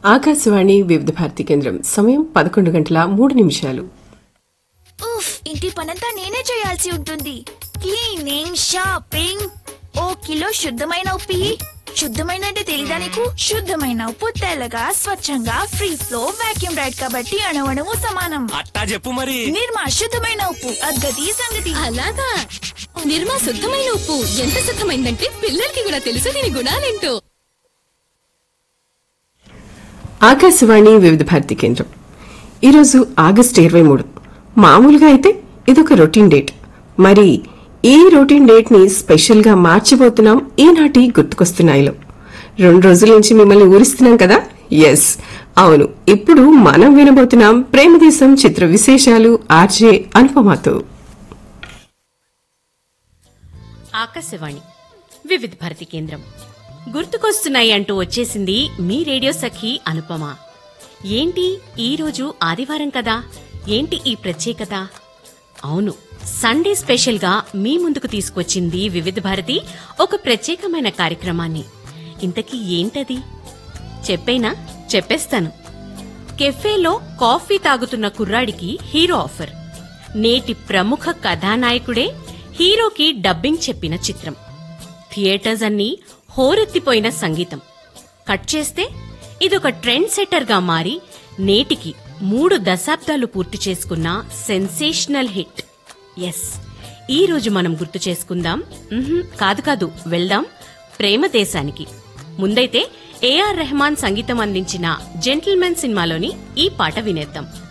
ఆకాశవాణి వివిధ భారతి కేంద్రం సమయం పదకొండు గంటల మూడు నిమిషాలు ఉఫ్ ఇంటి పనంతా నేనే చేయాల్సి ఉంటుంది క్లీనింగ్ షాపింగ్ ఓ కిలో శుద్ధమైన ఉప్పు ఇయ్యి. శుద్ధమైన అంటే తెలీదా నీకు శుద్ధమైన ఉప్పు తెల్లగా స్వచ్ఛంగా ఫ్రీ ఫ్లో వాక్యూమ్ రైడ్ కాబట్టి అణవణము సమానం అట్టా చెప్పు మరి నిర్మా శుద్ధమైన ఉప్పు అగ్గది సంగతి అలాగా నిర్మా శుద్ధమైన ఉప్పు ఎంత శుద్ధమైందంటే పిల్లలకి కూడా తెలుసు దీని గుణాలేంటో ఆకాశవాణి వివిధ భారతి కేంద్రం ఈరోజు ఆగస్టు ఇరవై మూడు మామూలుగా అయితే ఇదొక రొటీన్ డేట్ మరి ఈ రొటీన్ డేట్ ని స్పెషల్ గా మార్చిపోతున్నాం ఈనాటి గుర్తుకొస్తున్నాయిలో రెండు రోజుల నుంచి మిమ్మల్ని ఊరిస్తున్నాం కదా ఎస్ అవును ఇప్పుడు మనం వినబోతున్నాం ప్రేమదేశం చిత్ర విశేషాలు ఆర్జే అనుపమాతో ఆకాశవాణి వివిధ భారతి కేంద్రం గుర్తుకొస్తున్నాయి అంటూ వచ్చేసింది మీ రేడియో సఖి అనుపమ ఏంటి ఈ రోజు ఆదివారం కదా ఏంటి ఈ ప్రత్యేకత అవును సండే స్పెషల్ గా మీ ముందుకు తీసుకొచ్చింది వివిధ భారతి ఒక ప్రత్యేకమైన కార్యక్రమాన్ని ఇంతకీ ఏంటది చెప్పేనా చెప్పేస్తాను కెఫేలో కాఫీ తాగుతున్న కుర్రాడికి హీరో ఆఫర్ నేటి ప్రముఖ కథానాయకుడే హీరోకి డబ్బింగ్ చెప్పిన చిత్రం థియేటర్స్ అన్నీ హోరెత్తిపోయిన సంగీతం కట్ చేస్తే ఇదొక ట్రెండ్ సెట్టర్గా మారి నేటికి మూడు దశాబ్దాలు పూర్తి చేసుకున్న సెన్సేషనల్ హిట్ ఎస్ ఈ రోజు మనం గుర్తు చేసుకుందాం మ్హూ, కాదు కాదు వెళ్దాం ప్రేమ దేశానికి ముందైతే ఏఆర్ రెహమాన్ సంగీతం అందించిన జెంటిల్మెన్ సినిమాలోని ఈ పాట వినేద్దాం